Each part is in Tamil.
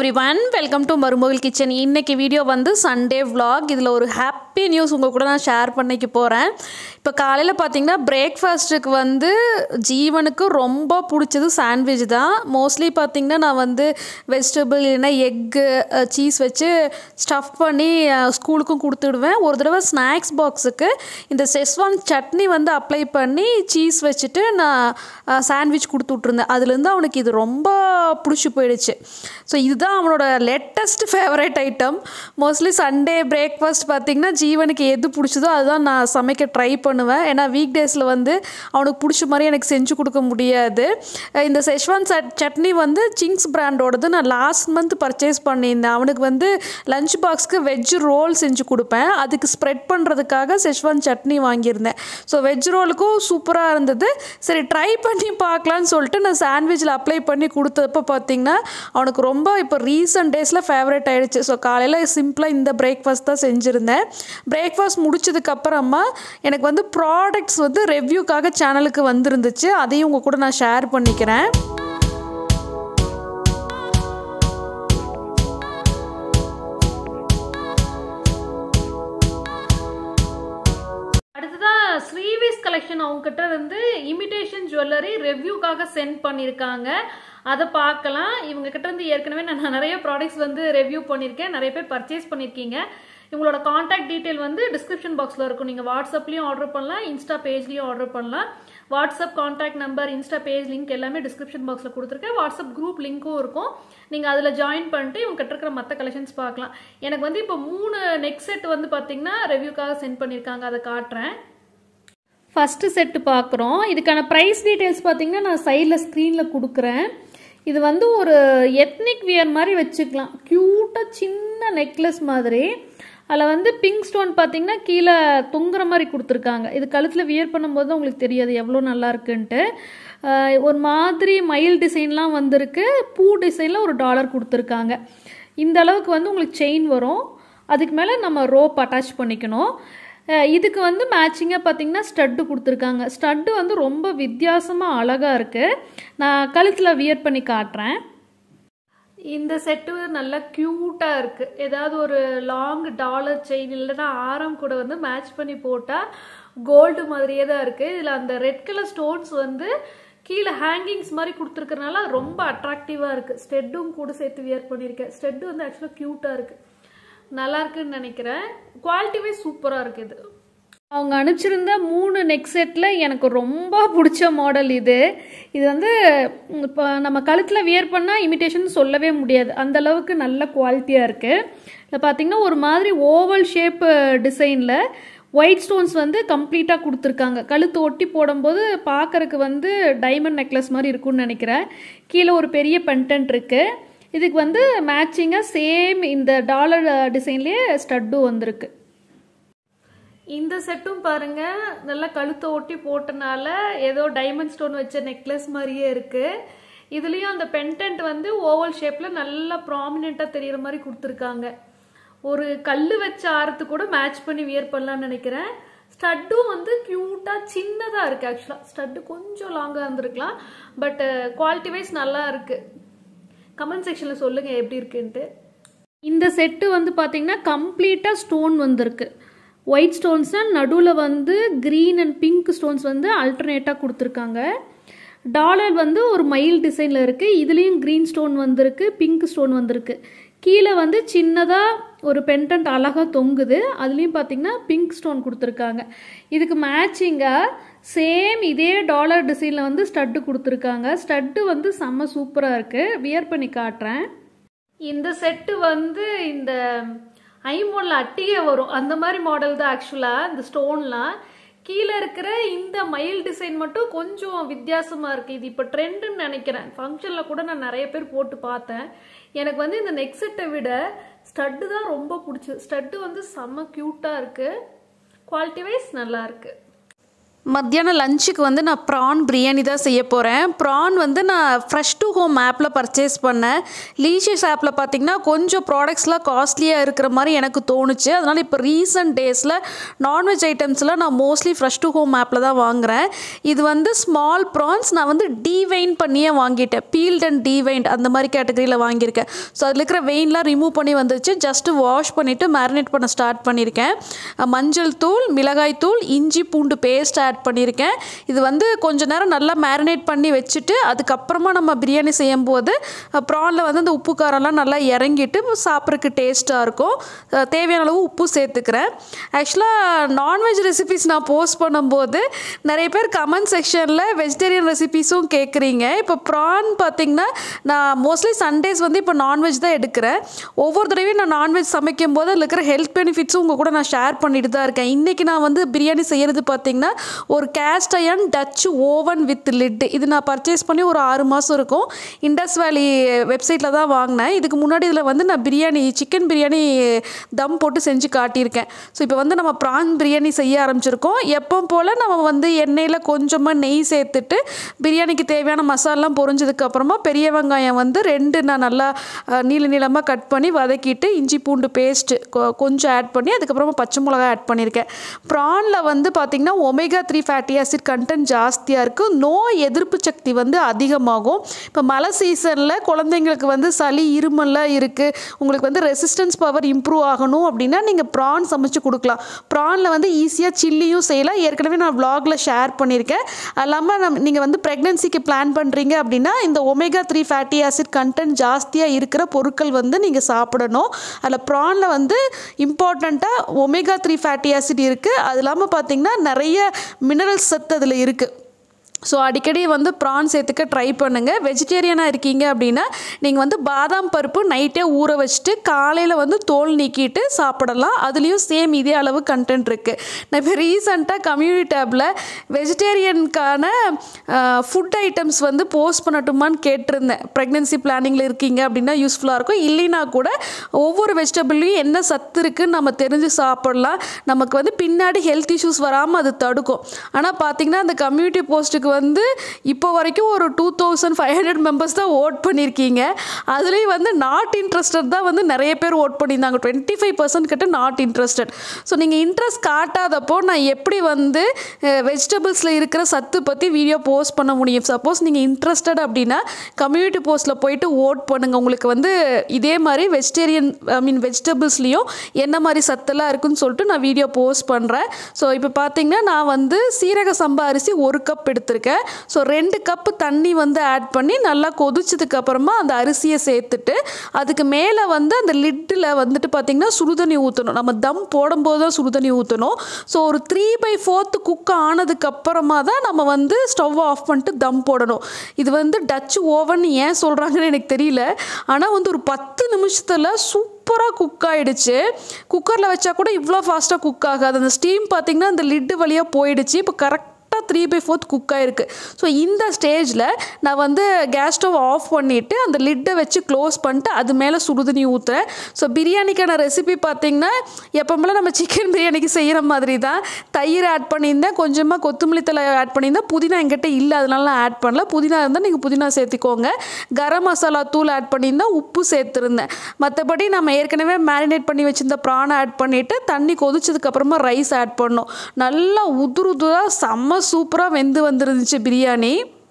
every everyone welcome to Marumagal kitchen இன்னைக்கு வீடியோ வந்து சண்டே vlog இதில் ஒரு ஹாப்பி நியூஸ் உங்கள் கூட நான் ஷேர் பண்ணிக்க போகிறேன் இப்போ காலையில் பார்த்தீங்கன்னா பிரேக்ஃபாஸ்ட்டுக்கு வந்து ஜீவனுக்கு ரொம்ப பிடிச்சது சாண்ட்விச் தான் மோஸ்ட்லி பார்த்தீங்கன்னா நான் வந்து வெஜிடபிள் இல்லைன்னா எக்கு சீஸ் வச்சு ஸ்டஃப் பண்ணி அஹ், ஸ்கூலுக்கும் கொடுத்துடுவேன் ஒரு தடவை ஸ்நாக்ஸ் பாக்ஸுக்கு இந்த செஸ்வான் சட்னி வந்து அப்ளை பண்ணி சீஸ் வச்சுட்டு நான் சாண்ட்விச் கொடுத்து விட்ருந்தேன் அதுலேருந்து அவனுக்கு இது ரொம்ப பிடிச்சி போயிடுச்சு ஸோ இதுதான் அவனோட latest favourite item mostly Sunday breakfast பார்த்திங்கன்னா ஜீவனுக்கு எது பிடிச்சதோ அதுதான் நான் சமைக்க ட்ரை பண்ணுவேன் ஏன்னா வீக் டேஸில் வந்து அவனுக்கு பிடிச்ச மாதிரி எனக்கு செஞ்சு கொடுக்க முடியாது அஹ் இந்த செஷ்வான் சட் சட்னி வந்து சிங்ஸ் பிராண்டோடது நான் லாஸ்ட் மந்த் பர்ச்சேஸ் பண்ணியிருந்தேன் அவனுக்கு வந்து லஞ்ச் பாக்ஸ்க்கு வெஜ் ரோல் செஞ்சு கொடுப்பேன் அதுக்கு ஸ்ப்ரெட் பண்ணுறதுக்காக செஷ்வான் சட்னி வாங்கியிருந்தேன் ஸோ வெஜ் ரோலுக்கும் சூப்பராக இருந்தது சரி ட்ரை பண்ணி பார்க்கலான்னு சொல்லிட்டு நான் சாண்ட்விச்சில் அப்ளை பண்ணி கொடுத்தப்ப பார்த்தீங்கன்னா அவனுக்கு ரொம்ப இப்போ ரீசன்ட் டேஸில் ஃபேவரட் ஆயிடுச்சு ஸோ காலையில் சிம்பிளாக இந்த பிரேக்ஃபாஸ்ட் தான் செஞ்சுருந்தேன் பிரேக்ஃபாஸ்ட் முடிச்சதுக்கப்புறமா எனக்கு வந்து ப்ராடக்ட்ஸ் வந்து ரெவ்யூக்காக சேனலுக்கு வந்திருந்துச்சு அதையும் உங்கள் கூட நான் ஷேர் பண்ணிக்கிறேன் அடுத்ததா ஸ்ரீவிஸ் கலெக்ஷன் அவங்ககிட்ட இருந்து இமிடேஷன் ஜுவல்லரி ரெவ்யூக்காக சென்ட் பண்ணியிருக்காங்க அதை பார்க்கலாம் இவங்க கிட்ட இருந்து ஏற்கனவே நான் நிறைய ப்ராடக்ட்ஸ் வந்து ரெவ்யூ பண்ணியிருக்கேன் நிறைய பேர் பர்ச்சேஸ் பண்ணியிருக்கீங்க இவங்களோட காண்டாக்ட் டீட்டெயில் வந்து டிஸ்கிரிப்ஷன் பாக்ஸில் இருக்கும் நீங்கள் வாட்ஸ்அப்லேயும் ஆர்டர் பண்ணலாம் இன்ஸ்டா பேஜ்லேயும் ஆர்டர் பண்ணலாம் WhatsApp contact number insta page link எல்லாமே டிஸ்கிரிப்ஷன் பாக்ஸில் கொடுத்துருக்கேன் வாட்ஸ்அப் குரூப் லிங்க்கும் இருக்கும் நீங்கள் அதில் ஜாயின் பண்ணிட்டு இவங்க கிட்ட இருக்கிற மற்ற கலெக்ஷன்ஸ் பார்க்கலாம் எனக்கு வந்து இப்போ மூணு நெக் செட் வந்து பார்த்தீங்கன்னா ரெவ்யூக்காக சென்ட் பண்ணியிருக்காங்க அதை காட்டுறேன் ஃபஸ்ட்டு செட்டு பார்க்குறோம் இதுக்கான ப்ரைஸ் டீட்டெயில்ஸ் பார்த்தீங்கன்னா நான் சைடில் ஸ்க்ரீனில் கொடுக்குறேன் இது வந்து ஒரு எத்னிக் வியர் மாதிரி வச்சுக்கலாம் க்யூட்டாக சின்ன நெக்லஸ் மாதிரி அதில் வந்து பிங்க் ஸ்டோன் பார்த்தீங்கன்னா கீழே தொங்குற மாதிரி கொடுத்துருக்காங்க இது கழுத்தில் வியர் பண்ணும்போது தான் உங்களுக்கு தெரியாது எவ்வளோ நல்லா இருக்குன்ட்டு ஆஹ் ஒரு மாதிரி மயில் டிசைன்லாம் வந்திருக்கு பூ டிசைனில் ஒரு டாலர் கொடுத்துருக்காங்க இந்த அளவுக்கு வந்து உங்களுக்கு செயின் வரும் அதுக்கு மேலே நம்ம ரோப் அட்டாச் பண்ணிக்கணும் அஹ் இதுக்கு வந்து மேட்சிங்காக பார்த்தீங்கன்னா ஸ்டட்டு கொடுத்துருக்காங்க ஸ்டட்டு வந்து ரொம்ப வித்தியாசமாக அழகாக இருக்குது நான் கழுத்தில் வியர் பண்ணி காட்டுறேன் இந்த செட்டு நல்லா க்யூட்டாக இருக்குது ஏதாவது ஒரு லாங் டாலர் செயின் இல்லைன்னா ஆரம் கூட வந்து மேட்ச் பண்ணி போட்டால் கோல்டு மாதிரியே தான் இருக்குது இதில் அந்த ரெட் கலர் ஸ்டோன்ஸ் வந்து கீழே ஹேங்கிங்ஸ் மாதிரி கொடுத்துருக்கறனால ரொம்ப அட்ராக்டிவாக இருக்குது ஸ்டெட்டும் கூட சேர்த்து வியர் பண்ணியிருக்கேன் ஸ்டெட்டு வந்து ஆக்சுவலாக க்யூட்டாக இருக்குது நல்லா இருக்குன்னு நினைக்கிறேன் குவாலிட்டிவே சூப்பராக இருக்குது இது அவங்க அனுப்பிச்சிருந்த மூணு நெக் செட்டில் எனக்கு ரொம்ப பிடிச்ச மாடல் இது இது வந்து இப்போ நம்ம கழுத்தில் வியர் பண்ணால் இமிட்டேஷன் சொல்லவே முடியாது அந்த அளவுக்கு நல்ல குவாலிட்டியாக இருக்குது இதில் பார்த்தீங்கன்னா ஒரு மாதிரி ஓவல் ஷேப் டிசைனில் ஒயிட் ஸ்டோன்ஸ் வந்து கம்ப்ளீட்டாக கொடுத்துருக்காங்க கழுத்து ஒட்டி போடும்போது பார்க்கறக்கு வந்து டைமண்ட் நெக்லஸ் மாதிரி இருக்கும்னு நினைக்கிறேன் கீழே ஒரு பெரிய பென்டென்ட் இருக்குது இதுக்கு வந்து மேட்சிங்காக சேம் இந்த டாலர் டிசைன்லேயே ஸ்டட்டும் வந்திருக்கு இந்த செட்டும் பாருங்க நல்லா கழுத்தை ஒட்டி போட்டனால ஏதோ டைமண்ட் ஸ்டோன் வச்ச நெக்லஸ் மாதிரியே இருக்கு இதுலயும் அந்த பென்டென்ட் வந்து ஓவல் ஷேப்ல நல்லா ப்ராமினெண்டா தெரியற மாதிரி கொடுத்துருக்காங்க ஒரு கல் வச்ச ஆரத்து கூட மேட்ச் பண்ணி வியர் பண்ணலாம்னு நினைக்கிறேன் ஸ்டட்டும் வந்து க்யூட்டா சின்னதா இருக்கு ஆக்சுவலா ஸ்டட்டு கொஞ்சம் லாங்கா இருந்திருக்கலாம் பட் குவாலிட்டி வைஸ் நல்லா இருக்கு கமெண்ட் செக்ஷன்ல சொல்லுங்க எப்படி இருக்குன்ட்டு இந்த செட்டு வந்து பார்த்தீங்கன்னா கம்ப்ளீட்டாக ஸ்டோன் வந்திருக்கு ஒயிட் ஸ்டோன்ஸ்னால் நடுவில் வந்து க்ரீன் அண்ட் பிங்க் ஸ்டோன்ஸ் வந்து அல்டர்னேட்டாக கொடுத்துருக்காங்க டாலர் வந்து ஒரு மயில் டிசைனில் இருக்குது இதுலேயும் க்ரீன் ஸ்டோன் வந்திருக்கு பிங்க் ஸ்டோன் வந்திருக்கு கீழே வந்து சின்னதாக ஒரு பென்டன்ட் அழகாக தொங்குது அதுலேயும் பார்த்தீங்கன்னா பிங்க் ஸ்டோன் கொடுத்துருக்காங்க இதுக்கு மேட்சிங்காக சேம் இதே டாலர் டிசைனில் வந்து ஸ்டட்டு கொடுத்துருக்காங்க ஸ்டட்டு வந்து செம்ம சூப்பராக இருக்குது வியர் பண்ணி காட்டுறேன் இந்த செட்டு வந்து இந்த ஐமோனில் அட்டிகை வரும் அந்த மாதிரி மாடல் தான் ஆக்சுவலாக இந்த ஸ்டோன்லாம் கீழே இருக்கிற இந்த மயில் டிசைன் மட்டும் கொஞ்சம் வித்தியாசமாக இருக்குது இது இப்போ ட்ரெண்டுன்னு நினைக்கிறேன் ஃபங்க்ஷனில் கூட நான் நிறைய பேர் போட்டு பார்த்தேன் எனக்கு வந்து இந்த நெக் செட்டை விட ஸ்டட்டு தான் ரொம்ப பிடிச்சது ஸ்டட்டு வந்து செம்ம க்யூட்டாக இருக்குது குவாலிட்டி வைஸ் நல்லா இருக்குது மத்தியானம் லஞ்சுக்கு வந்து நான் ப்ரான் பிரியாணி தான் செய்ய போகிறேன் ப்ரான் வந்து நான் ஃப்ரெஷ் டு ஹோம் ஆப்பில் பர்ச்சேஸ் பண்ணேன் லீஷியஸ் ஆப்பில் பார்த்தீங்கன்னா கொஞ்சம் ப்ராடக்ட்ஸ்லாம் காஸ்ட்லியாக இருக்கிற மாதிரி எனக்கு தோணுச்சு அதனால் இப்போ ரீசெண்ட் டேஸில் நான்வெஜ் ஐட்டம்ஸ்லாம் நான் மோஸ்ட்லி ஃப்ரெஷ் டு ஹோம் ஆப்பில் தான் வாங்குகிறேன் இது வந்து ஸ்மால் ப்ரான்ஸ் நான் வந்து டீவைன் பண்ணியே வாங்கிட்டேன் பீல்ட் அண்ட் டீவைன்ட் அந்த மாதிரி கேட்டகரியில் வாங்கியிருக்கேன் ஸோ அதில் இருக்கிற வெயின்லாம் ரிமூவ் பண்ணி வந்துச்சு ஜஸ்ட்டு வாஷ் பண்ணிவிட்டு மேரினேட் பண்ண ஸ்டார்ட் பண்ணியிருக்கேன் அஹ் மஞ்சள் தூள் மிளகாய் தூள் இஞ்சி பூண்டு பேஸ்ட் ஆட் பண்ணியிருக்கேன் இது வந்து கொஞ்ச நேரம் நல்லா மேரினேட் பண்ணி வச்சுட்டு அதுக்கப்புறமா நம்ம பிரியாணி செய்யும்போது ப்ரானில் வந்து அந்த உப்பு காரம்லாம் நல்லா இறங்கிட்டு சாப்பிட்றதுக்கு டேஸ்ட்டாக இருக்கும் அஹ் தேவையான அளவு உப்பு சேர்த்துக்கிறேன் ஆக்சுவலாக நான்வெஜ் ரெசிபிஸ் நான் போஸ்ட் பண்ணும்போது நிறைய பேர் கமெண்ட் செக்ஷனில் வெஜிடேரியன் ரெசிபிஸும் கேட்குறீங்க இப்போ ப்ரான் பார்த்திங்கன்னா நான் மோஸ்ட்லி சண்டேஸ் வந்து இப்போ நான்வெஜ் தான் எடுக்கிறேன் ஒவ்வொரு தடவையும் நான் நான்வெஜ் சமைக்கும் போது அதில் இருக்கிற ஹெல்த் பெனிஃபிட்ஸும் உங்கள் கூட நான் ஷேர் பண்ணிட்டு தான் இருக்கேன் இன்றைக்கி நான் வந்து பிரியாணி செய்கிறது பார்த்திங்கன்னா ஒரு cast iron Dutch oven with lid இது நான் பர்ச்சேஸ் பண்ணி ஒரு ஆறு மாதம் இருக்கும் இண்டஸ் வேலி வெப்சைட்டில் தான் வாங்கினேன் இதுக்கு முன்னாடி இதில் வந்து நான் பிரியாணி சிக்கன் பிரியாணி தம் போட்டு செஞ்சு காட்டியிருக்கேன் ஸோ இப்போ வந்து நம்ம ப்ரான் பிரியாணி செய்ய ஆரம்பிச்சிருக்கோம் எப்போ போல் நம்ம வந்து எண்ணெயில் கொஞ்சமாக நெய் சேர்த்துட்டு பிரியாணிக்கு தேவையான மசாலாம் பொரிஞ்சதுக்கப்புறமா பெரிய வெங்காயம் வந்து ரெண்டு நான் நல்லா அஹ், நீள நீளமாக கட் பண்ணி வதக்கிட்டு இஞ்சி பூண்டு பேஸ்ட்டு கொஞ்சம் ஆட் பண்ணி அதுக்கப்புறமா பச்சை மிளகா ஆட் பண்ணியிருக்கேன் ப்ரானில் வந்து பார்த்திங்கன்னா omega three fatty acid content ஜாஸ்தியாக இருக்குது நோய் எதிர்ப்பு சக்தி வந்து அதிகமாகும் இப்போ மழை சீசனில் குழந்தைங்களுக்கு வந்து சளி இருமல்லாம் இருக்குது உங்களுக்கு வந்து ரெசிஸ்டன்ஸ் பவர் இம்ப்ரூவ் ஆகணும் அப்படின்னா நீங்கள் ப்ரான் சமைச்சு கொடுக்கலாம் ப்ரானில் வந்து ஈஸியாக சில்லியும் செய்யலாம் ஏற்கனவே நான் vlogல ஷேர் பண்ணியிருக்கேன் அது இல்லாமல் நம் நீங்கள் வந்து ப்ரெக்னென்சிக்கு பிளான் பண்ணுறீங்க அப்படின்னா இந்த omega three fatty acid content ஜாஸ்தியாக இருக்கிற பொருட்கள் வந்து நீங்கள் சாப்பிடணும் அதில் ப்ரானில் வந்து இம்பார்ட்டண்ட்டாக ஒமேகா த்ரீ ஃபேட்டி ஆசிட் இருக்குது அது இல்லாமல் பார்த்தீங்கன்னா நிறைய மினரல் சத்து அதில் இருக்குது ஸோ அடிக்கடி வந்து ப்ரான் சேர்த்துக்க ட்ரை பண்ணுங்கள் வெஜிடேரியனாக இருக்கீங்க அப்படின்னா நீங்கள் வந்து பாதாம் பருப்பு நைட்டே ஊற வச்சுட்டு காலையில் வந்து தோல் நீக்கிட்டு சாப்பிடலாம் அதுலேயும் சேம் இதே அளவு கண்டென்ட் இருக்குது நான் இப்போ ரீசண்டாக கம்யூனிட்டி டேப்பில் வெஜிடேரியனுக்கான ஃபுட் ஐட்டம்ஸ் வந்து போஸ்ட் பண்ணட்டுமான்னு கேட்டிருந்தேன் ப்ரெக்னென்சி பிளானிங்கில் இருக்கீங்க அப்படின்னா யூஸ்ஃபுல்லாக இருக்கும் இல்லைனா கூட ஒவ்வொரு வெஜிடபிள்லையும் என்ன சத்து இருக்குன்னு நம்ம தெரிஞ்சு சாப்பிடலாம் நமக்கு வந்து பின்னாடி ஹெல்த் இஷ்யூஸ் வராமல் அது தடுக்கும் ஆனால் பார்த்தீங்கன்னா அந்த கம்யூனிட்டி போஸ்ட்டுக்கு வந்து இப்போ வரைக்கும் ஒரு two thousand five hundred members தான் ஓட் பண்ணியிருக்கீங்க அதுலேயும் வந்து நாட் இன்ட்ரெஸ்டட் தான் வந்து நிறைய பேர் ஓட் பண்ணியிருந்தாங்க டுவெண்ட்டி ஃபைவ் பர்சன்ட் கிட்ட நாட் இன்ட்ரெஸ்டட் ஸோ நீங்கள் இன்ட்ரெஸ்ட் காட்டாதப்போ நான் எப்படி வந்து வெஜிடபிள்ஸில் இருக்கிற சத்து பற்றி வீடியோ போஸ்ட் பண்ண முடியும் சப்போஸ் நீங்கள் இன்ட்ரெஸ்டட் அப்படின்னா கம்யூனிட்டி போஸ்ட்டில் போயிட்டு ஓட் பண்ணுங்கள் உங்களுக்கு வந்து இதே மாதிரி வெஜிடேரியன் ஐ மீன் வெஜிடபிள்ஸ்லேயும் என்ன மாதிரி சத்தெல்லாம் இருக்குன்னு சொல்லிட்டு நான் வீடியோ போஸ்ட் பண்ணுறேன் ஸோ இப்போ பார்த்தீங்கன்னா நான் வந்து சீரக சம்பா அரிசி ஒரு கப் எடுத்திருக்கேன் ஸோ ரெண்டு கப்பு தண்ணி வந்து ஆட் பண்ணி நல்லா கொதிச்சதுக்கு அப்புறமா அந்த அரிசியை சேர்த்துட்டு அதுக்கு மேலே வந்து அந்த லிட்டில் வந்துட்டு பார்த்திங்கன்னா சுடுதண்ணி ஊற்றணும் நம்ம தம் போடும்போது தான் சுடுதண்ணி ஊற்றணும் ஸோ ஒரு த்ரீ பை ஃபோர்த்து குக் ஆனதுக்கு அப்புறமா தான் நம்ம வந்து ஸ்டவ் ஆஃப் பண்ணிட்டு தம் போடணும் இது வந்து டச் ஓவன் ஏன் சொல்கிறாங்கன்னு எனக்கு தெரியல ஆனால் வந்து ஒரு பத்து நிமிஷத்தில் சூப்பராக குக் ஆகிடுச்சு குக்கரில் வச்சா கூட இவ்வளோ ஃபாஸ்ட்டாக குக் ஆகாது அந்த ஸ்டீம் பார்த்திங்கன்னா அந்த லிட்டு வழியாக போயிடுச்சு இப்போ கரெக்ட் கரெக்டாக த்ரீ பை ஃபோர்த் குக் ஆகிருக்கு ஸோ இந்த ஸ்டேஜில் நான் வந்து கேஸ் ஸ்டவ் ஆஃப் பண்ணிவிட்டு அந்த லிட்டை வச்சு க்ளோஸ் பண்ணிட்டு அது மேலே சுடுதண்ணி ஊற்றுறேன் ஸோ பிரியாணிக்கான ரெசிபி பார்த்திங்கன்னா எப்போமெல்லாம் நம்ம சிக்கன் பிரியாணிக்கு செய்கிற மாதிரி தான் தயிர் ஆட் பண்ணியிருந்தேன் கொஞ்சமாக கொத்தமல்லி தலை ஆட் பண்ணியிருந்தேன் புதினா என்கிட்ட இல்லை அதனால நான் ஆட் பண்ணல புதினா இருந்தால் நீங்கள் புதினா சேர்த்துக்கோங்க கரம் மசாலா தூள் ஆட் பண்ணியிருந்தேன் உப்பு சேர்த்துருந்தேன் மற்றபடி நம்ம ஏற்கனவே மேரினேட் பண்ணி வச்சிருந்த ப்ரானை ஆட் பண்ணிவிட்டு தண்ணி கொதிச்சதுக்கப்புறமா ரைஸ் ஆட் பண்ணோம் நல்லா உதுரு உதுராக செம்ம சூப்பராக வெந்து வந்துருந்துச்சு பிரியாணி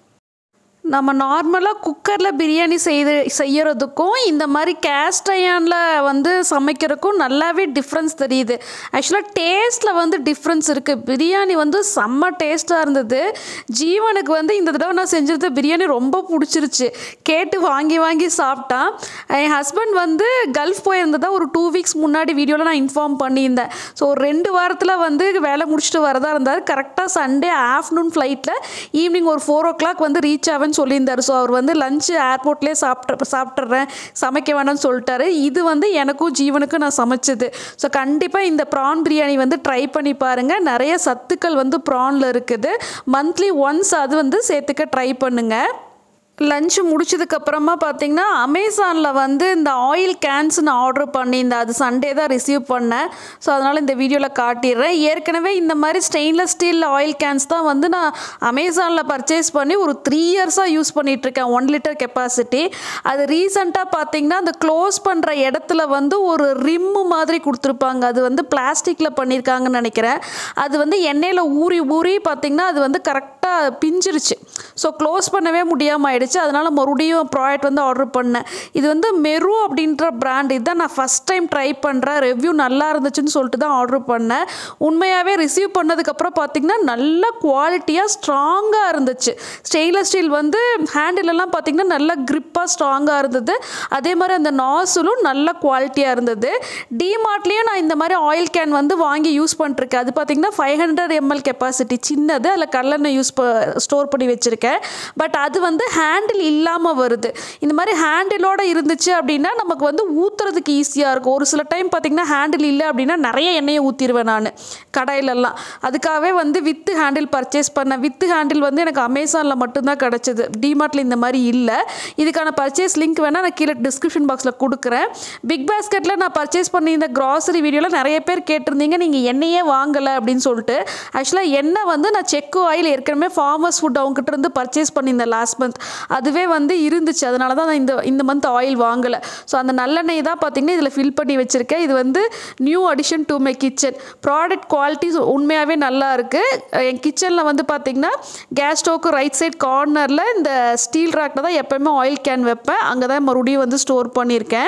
நம்ம நார்மலாக குக்கரில் பிரியாணி செய்து செய்யறதுக்கும் இந்த மாதிரி கேஸ்ட் அயனில் வந்து சமைக்கிறதுக்கும் நல்லாவே டிஃப்ரென்ஸ் தெரியுது ஆக்சுவலாக டேஸ்ட்டில் வந்து டிஃப்ரென்ஸ் இருக்குது பிரியாணி வந்து செம்ம டேஸ்ட்டாக இருந்தது ஜீவனுக்கு வந்து இந்த தடவை நான் செஞ்சது பிரியாணி ரொம்ப பிடிச்சிருச்சு கேட்டு வாங்கி வாங்கி சாப்பிட்டான் என் ஹஸ்பண்ட் வந்து கல்ஃப் போயிருந்ததா ஒரு டூ வீக்ஸ் முன்னாடி வீடியோவில் நான் இன்ஃபார்ம் பண்ணியிருந்தேன் ஸோ ஒரு ரெண்டு வாரத்தில் வந்து வேலை முடிச்சுட்டு வரதா இருந்தார் கரெக்டாக சண்டே ஆஃப்டர்நூன் ஃப்ளைட்டில் ஈவினிங் ஒரு ஃபோர் ஓ கிளாக் வந்து ரீச் ஆவேன்னு சொல்லியிருந்தார் ஸோ அவர் வந்து லஞ்சு ஏர்போர்ட்லேயே சாப்பிட்டு சாப்பிட்றேன் சமைக்க வேணாம்னு சொல்லிட்டாரு இது வந்து எனக்கும் ஜீவனுக்கும் நான் சமைச்சது ஸோ கண்டிப்பாக இந்த ப்ரான் பிரியாணி வந்து ட்ரை பண்ணி பாருங்கள் நிறைய சத்துக்கள் வந்து ப்ரானில் இருக்குது மந்த்லி ஒன்ஸ் அது வந்து சேர்த்துக்க ட்ரை பண்ணுங்கள் லஞ்ச் முடிச்சதுக்கப்புறமா பார்த்தீங்கன்னா அமேசானில் வந்து இந்த ஆயில் கேன்ஸ் நான் ஆர்டர் பண்ணியிருந்தேன் அது சண்டே தான் ரிசீவ் பண்ணேன் ஸோ அதனால் இந்த வீடியோவில் காட்டிடுறேன் ஏற்கனவே இந்த மாதிரி ஸ்டெயின்லெஸ் ஸ்டீல் ஆயில் கேன்ஸ் தான் வந்து நான் அமேசானில் பர்ச்சேஸ் பண்ணி ஒரு த்ரீ இயர்ஸாக யூஸ் பண்ணிகிட்ருக்கேன் ஒன் லிட்டர் கெப்பாசிட்டி அது ரீசண்டாக பார்த்தீங்கன்னா அந்த க்ளோஸ் பண்ணுற இடத்துல வந்து ஒரு ரிம்மு மாதிரி கொடுத்துருப்பாங்க அது வந்து பிளாஸ்டிக்கில் பண்ணியிருக்காங்கன்னு நினைக்கிறேன் அது வந்து எண்ணெயில் ஊறி ஊறி பார்த்தீங்கன்னா அது வந்து கரெக்டாக பிஞ்சிருச்சு ஸோ க்ளோஸ் பண்ணவே முடியாமல் ஆயிடுச்சு அதனால் மறுபடியும் ப்ராடக்ட் வந்து ஆர்டர் பண்ணேன் இது வந்து மெரு அப்படின்ற பிராண்ட் இதுதான் நான் ஃபஸ்ட் டைம் ட்ரை பண்ணுறேன் ரிவ்யூ நல்லா இருந்துச்சுன்னு சொல்லிட்டு தான் ஆர்டர் பண்ணேன் உண்மையாகவே ரிசீவ் பண்ணதுக்கப்புறம் பார்த்தீங்கன்னா நல்ல குவாலிட்டியாக ஸ்ட்ராங்காக இருந்துச்சு ஸ்டெயின்லெஸ் ஸ்டீல் வந்து ஹேண்டிலெல்லாம் பார்த்தீங்கன்னா நல்ல க்ரிப்பாக ஸ்ட்ராங்காக இருந்தது அதே மாதிரி அந்த நாசலும் நல்ல குவாலிட்டியாக இருந்தது டிமார்ட்லேயும் நான் இந்த மாதிரி ஆயில் கேன் வந்து வாங்கி யூஸ் பண்ணிருக்கேன் அது பார்த்தீங்கன்னா ஃபைவ் ஹண்ட்ரட் எம்எல் கெப்பாசிட்டி சின்னது அதில் கடலெண்ணெய் யூஸ் ப ஸ்டோர் பண்ணி வச்சுருக்கேன் பட் அது வந்து ஹேண்டில் இல்லாமல் வருது இந்த மாதிரி ஹேண்டிலோட இருந்துச்சு அப்படின்னா நமக்கு வந்து ஊற்றுறதுக்கு ஈஸியாக இருக்கும் ஒரு சில டைம் பார்த்தீங்கன்னா ஹேண்டில் இல்லை அப்படின்னா நிறைய எண்ணெயை ஊற்றிடுவேன் நான் கடையிலெல்லாம் அதுக்காகவே வந்து வித்து ஹேண்டில் பர்ச்சேஸ் பண்ணேன் வித்து ஹேண்டில் வந்து எனக்கு அமேசானில் மட்டும்தான் கிடச்சிது டிமார்ட்டில் இந்த மாதிரி இல்லை இதுக்கான பர்ச்சேஸ் லிங்க் வேணால் நான் கீழே டிஸ்கிரிப்ஷன் பாக்ஸில் கொடுக்குறேன் பிக் பாஸ்கெட்டில் நான் பர்ச்சேஸ் பண்ணி இந்த க்ராசரி வீடியோவில் நிறைய பேர் கேட்டிருந்தீங்க நீங்கள் எண்ணெயே வாங்கலை அப்படின்னு சொல்லிட்டு ஆக்சுவலாக எண்ணெய் வந்து நான் செக்கு ஆயில் ஏற்கனவே ஃபார்மர்ஸ் ஃபுட் அவங்ககிட்ட இருந்து பர்ச்சேஸ் பண்ணியிருந்தேன் லாஸ்ட் மந்த் அதுவே வந்து இருந்துச்சு அதனால தான் நான் இந்த இந்த மந்த் ஆயில் வாங்கலை ஸோ அந்த நல்லெண்ணெய் தான் பார்த்தீங்கன்னா இதில் ஃபில் பண்ணி வச்சுருக்கேன் இது வந்து new addition to my kitchen product quality உண்மையாகவே நல்லா இருக்குது என் கிச்சனில் வந்து பார்த்தீங்கன்னா கேஸ் ஸ்டோவுக்கு ரைட் சைட் கார்னரில் இந்த ஸ்டீல் ரேக்கில் தான் எப்போயுமே ஆயில் கேன் வைப்பேன் அங்கே தான் மறுபடியும் வந்து ஸ்டோர் பண்ணியிருக்கேன்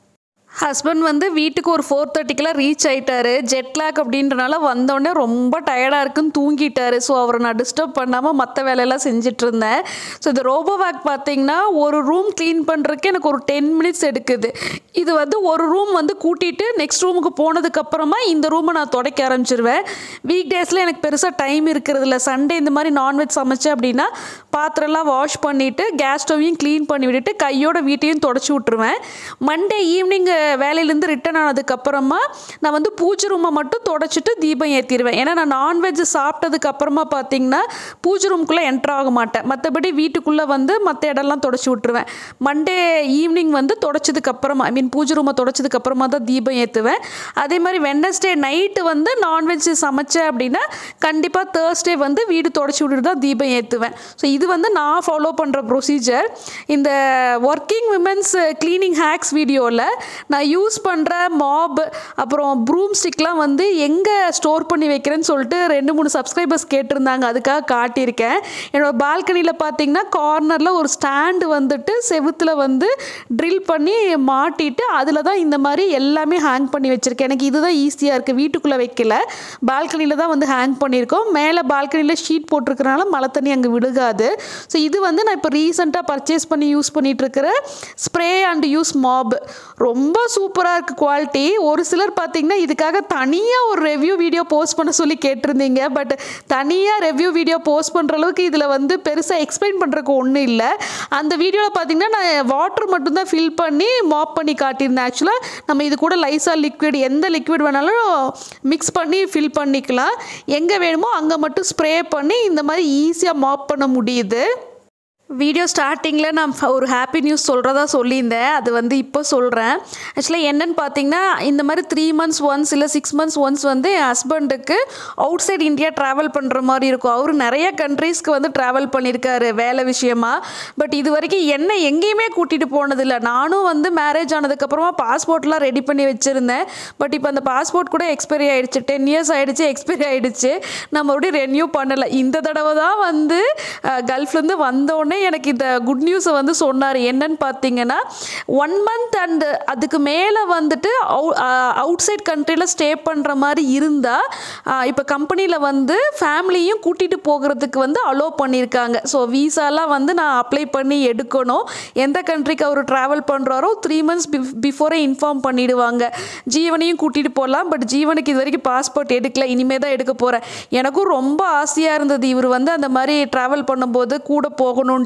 ஹஸ்பண்ட் வந்து வீட்டுக்கு ஒரு ஃபோர் தேர்ட்டிக்கெலாம் ரீச் ஆயிட்டாரு ஜெட்லாக் அப்படின்றனால வந்தோடனே ரொம்ப டயர்டாக இருக்குன்னு தூங்கிட்டாரு ஸோ அவரை நான் டிஸ்டர்ப் பண்ணாமல் மற்ற வேலையெல்லாம் செஞ்சுட்டு இருந்தேன் ஸோ இந்த ரோபோ வேக் பார்த்தீங்கன்னா ஒரு ரூம் க்ளீன் பண்ணுறதுக்கு எனக்கு ஒரு டென் மினிட்ஸ் எடுக்குது இது வந்து ஒரு ரூம் வந்து கூட்டிகிட்டு நெக்ஸ்ட் ரூமுக்கு போனதுக்கப்புறமா இந்த ரூமை நான் துடைக்க ஆரம்பிச்சிருவேன் வீக் டேஸில் எனக்கு பெருசாக டைம் இருக்கிறது இல்லை சண்டே இந்த மாதிரி நான்வெஜ் சமைச்சேன் அப்படின்னா பாத்திரம்லாம் வாஷ் பண்ணிவிட்டு கேஸ் ஸ்டவையும் க்ளீன் பண்ணி விட்டுட்டு கையோட வீட்டையும் தொடச்சி விட்ருவேன் மண்டே ஈவினிங் வேலையிலேருந்து ரிட்டர்ன் ஆனதுக்கப்புறமா நான் வந்து பூஜை ரூமை மட்டும் தொடச்சிட்டு தீபம் ஏற்றிடுவேன் ஏன்னா நான் நான்வெஜ் சாப்பிட்டதுக்கு அப்புறமா பார்த்தீங்கன்னா பூஜை ரூம்குள்ளே என்ட்ரு ஆக மாட்டேன் மற்றபடி வீட்டுக்குள்ளே வந்து மற்ற இடம்லாம் தொடச்சி விட்ருவேன் மண்டே ஈவினிங் வந்து தொடச்சதுக்கு அப்புறமா ஐ மீன் பூஜை ரூமை தொடச்சதுக்கு அப்புறமா தான் தீபம் ஏற்றுவேன் அதே மாதிரி வெனஸ்டே நைட்டு வந்து நான்வெஜ் சமைச்சேன் அப்படின்னா கண்டிப்பாக தேர்ஸ்டே வந்து வீடு தொடச்சி விட்டுட்டு தான் தீபம் ஏற்றுவேன் ஸோ இது வந்து நான் ஃபாலோ பண்ணுற ப்ரொசீஜர் இந்த ஒர்க்கிங் விமென்ஸ் க்ளீனிங் ஹேக்ஸ் வீடியோவில் நான் யூஸ் பண்ணுற மாப் அப்புறம் ப்ரூம் ஸ்டிக்லாம் வந்து எங்கே ஸ்டோர் பண்ணி வைக்கிறேன்னு சொல்லிட்டு ரெண்டு மூணு சப்ஸ்கிரைபர்ஸ் கேட்டிருந்தாங்க அதுக்காக காட்டியிருக்கேன் என்னோடய பால்கனியில் பார்த்தீங்கன்னா கார்னரில் ஒரு ஸ்டாண்டு வந்துட்டு செவுத்தில் வந்து ட்ரில் பண்ணி மாட்டிட்டு அதில் தான் இந்த மாதிரி எல்லாமே ஹேங் பண்ணி வச்சுருக்கேன் எனக்கு இதுதான் ஈஸியாக இருக்குது வீட்டுக்குள்ளே வைக்கல பால்கனியில் தான் வந்து ஹேங் பண்ணியிருக்கோம் மேலே பால்கனியில் ஷீட் போட்டிருக்கனால மழை தண்ணி அங்கே விழுகாது ஸோ இது வந்து நான் இப்போ ரீசெண்டாக பர்ச்சேஸ் பண்ணி யூஸ் பண்ணிகிட்டு இருக்கிற ஸ்ப்ரே அண்ட் யூஸ் மாப் ரொம்ப சூப்பராக இருக்குது குவாலிட்டி ஒரு சிலர் பார்த்தீங்கன்னா இதுக்காக தனியாக ஒரு ரெவ்யூ வீடியோ போஸ்ட் பண்ண சொல்லி கேட்டிருந்தீங்க பட் தனியாக ரெவ்யூ வீடியோ போஸ்ட் பண்ணுற அளவுக்கு இதில் வந்து பெருசாக எக்ஸ்பிளைன் பண்ணுறதுக்கு ஒன்றும் இல்லை அந்த வீடியோவில் பார்த்தீங்கன்னா நான் வாட்டர் மட்டும்தான் ஃபில் பண்ணி மாப் பண்ணி காட்டியிருந்தேன் ஆக்சுவலாக நம்ம இது கூட லைசா லிக்விட் எந்த லிக்விட் வேணாலும் மிக்ஸ் பண்ணி ஃபில் பண்ணிக்கலாம் எங்கே வேணுமோ அங்கே மட்டும் ஸ்ப்ரே பண்ணி இந்த மாதிரி ஈஸியாக மாப் பண்ண முடியுது வீடியோ ஸ்டார்டிங்கில் நான் ஃப- ஒரு ஹாப்பி நியூஸ் சொல்கிறதா சொல்லியிருந்தேன் அது வந்து இப்போ சொல்கிறேன் ஆக்சுவலாக என்னன்னு பார்த்தீங்கன்னா இந்த மாதிரி த்ரீ மந்த்ஸ் ஒன்ஸ் இல்லை சிக்ஸ் மந்த்ஸ் ஒன்ஸ் வந்து என் ஹஸ்பண்டுக்கு அவுட் சைட் இந்தியா ட்ராவல் பண்ணுற மாதிரி இருக்கும் அவர் நிறைய கண்ட்ரீஸ்க்கு வந்து ட்ராவல் பண்ணியிருக்காரு வேலை விஷயமா பட் இது வரைக்கும் என்ன எங்கேயுமே கூட்டிகிட்டு போனதில்லை நானும் வந்து மேரேஜ் ஆனதுக்கப்புறமா பாஸ்போர்ட்லாம் ரெடி பண்ணி வச்சுருந்தேன் பட் இப்போ அந்த பாஸ்போர்ட் கூட எக்ஸ்பைரி ஆயிடுச்சு டென் இயர்ஸ் ஆயிடுச்சு எக்ஸ்பைரி ஆயிடுச்சு நான் மறுபடியும் ரெனியூ பண்ணலை இந்த தடவை தான் வந்து அஹ், கல்ஃப்லேருந்து வந்தோடனே எனக்கு இந்த குட் நியூஸை வந்து சொன்னார் என்னன்னு பார்த்தீங்கன்னா ஒன் மந்த் அண்டு அதுக்கு மேலே வந்துட்டு அவுட் சைட் கண்ட்ரியில் ஸ்டே பண்ணுற மாதிரி இருந்தால் இப்போ கம்பெனியில் வந்து ஃபேமிலியும் கூட்டிகிட்டு போகிறதுக்கு வந்து அலோவ் பண்ணியிருக்காங்க ஸோ வீசாலாம் வந்து நான் அப்ளை பண்ணி எடுக்கணும் எந்த கண்ட்ரிக்கு அவர் ட்ராவல் பண்ணுறாரோ த்ரீ மந்த்ஸ் பிஃபோரே இன்ஃபார்ம் பண்ணிடுவாங்க ஜீவனையும் கூட்டிகிட்டு போகலாம் பட் ஜீவனுக்கு இது வரைக்கும் பாஸ்போர்ட் எடுக்கல இனிமே தான் எடுக்க போகிறேன் எனக்கும் ரொம்ப ஆசையாக இருந்தது இவர் வந்து அந்த மாதிரி ட்ராவல் பண்ணும்போது கூட போகணுன்ட்டு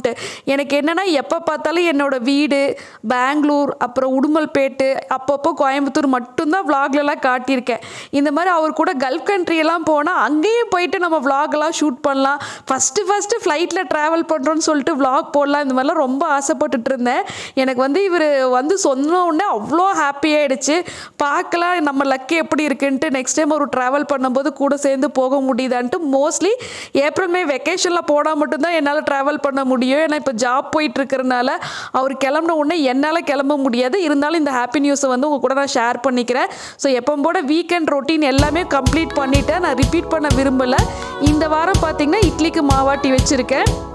போகணுன்ட்டு எனக்கு என்னென்னா எப்போ பார்த்தாலும் என்னோட வீடு பெங்களூர் அப்புறம் உடுமல்பேட்டு அப்பப்போ கோயம்புத்தூர் மட்டும்தான் vlogலலாம் காட்டியிருக்கேன் இந்த மாதிரி அவர் கூட கல்ஃப் கண்ட்ரி எல்லாம் போனால் அங்கேயும் போயிட்டு நம்ம vlogலாம் ஷூட் பண்ணலாம் ஃபஸ்ட்டு ஃபஸ்ட்டு ஃப்ளைட்டில் ட்ராவல் பண்ணுறோன்னு சொல்லிட்டு vlog போடலாம் இந்த மாதிரிலாம் ரொம்ப ஆசைப்பட்டுட்டு இருந்தேன் எனக்கு வந்து இவர் வந்து சொன்ன உடனே அவ்வளோ ஹாப்பி ஆயிடுச்சு பார்க்கலாம் நம்ம லக்கு எப்படி இருக்குன்ட்டு நெக்ஸ்ட் டைம் ஒரு ட்ராவல் பண்ணும்போது கூட சேர்ந்து போக முடியுதான்ட்டு மோஸ்ட்லி ஏப்ரல் மே வெக்கேஷனில் போனால் மட்டும்தான் என்னால் ட்ராவல் பண்ண முடியும் ஏன்னா இப்போ ஜாப் போயிட்டு இருக்கிறனால அவர் கிளம்பின உடனே என்னால் கிளம்ப முடியாது இருந்தாலும் இந்த ஹாப்பி நியூஸை வந்து உங்கள் கூட நான் ஷேர் பண்ணிக்கிறேன் ஸோ எப்போ போட வீக்கெண்ட் ரொட்டீன் எல்லாமே கம்ப்ளீட் பண்ணிவிட்டேன் நான் ரிப்பீட் பண்ண விரும்பலை இந்த வாரம் பார்த்தீங்கன்னா இட்லிக்கு மாவாட்டி வச்சுருக்கேன்